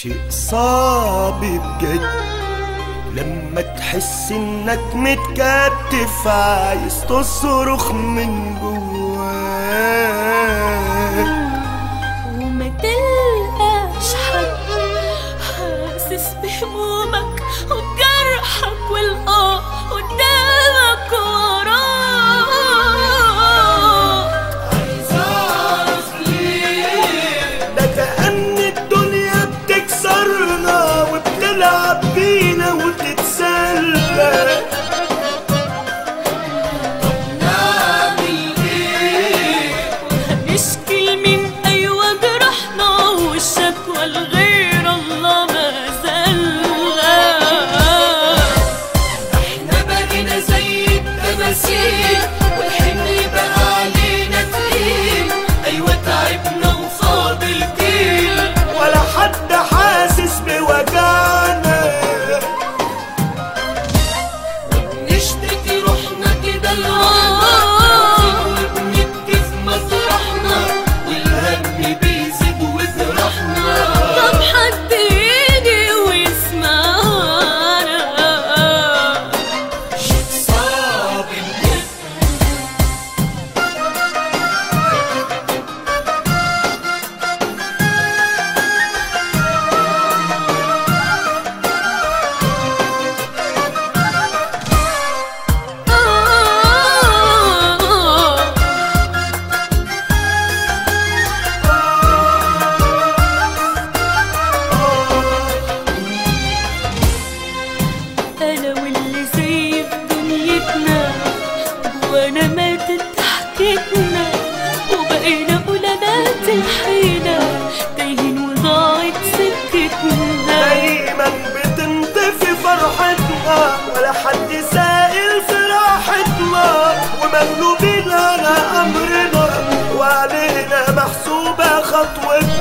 شيء صعب بجد لما تحس انك متكتف عايز تصرخ من جواك وما تلقاش حد حاسس بهمومك وجرحك والآه قدامك وراك ده كأن الدنيا بتكسرنا وبتلعب بينا وتتسلى هنشكي من أيوة جرحنا والشكوى لغير الله ما زلنا احنا بقينا زي التماثيل والحمل بقى علينا تقيل ايوه تعبنا وفاضل جيل ولا حد حاسس بوجعنا نشتكي روحنا كده لوحدنا وبنبكي في مطرحنا والهم بيزيد وجرحنا طب حد يجي ويسمعنا شيء صعب بجد أنا واللي زي في دنيتنا وانا ماتت ضحكتنا وبقينا قلالات الحيلة تايهين وضاعت سكتنا دايما بتنطفي فرحتنا ولا حد سائل في راحتنا ومغلوبين على امرنا وعلينا محسوبة خطوتنا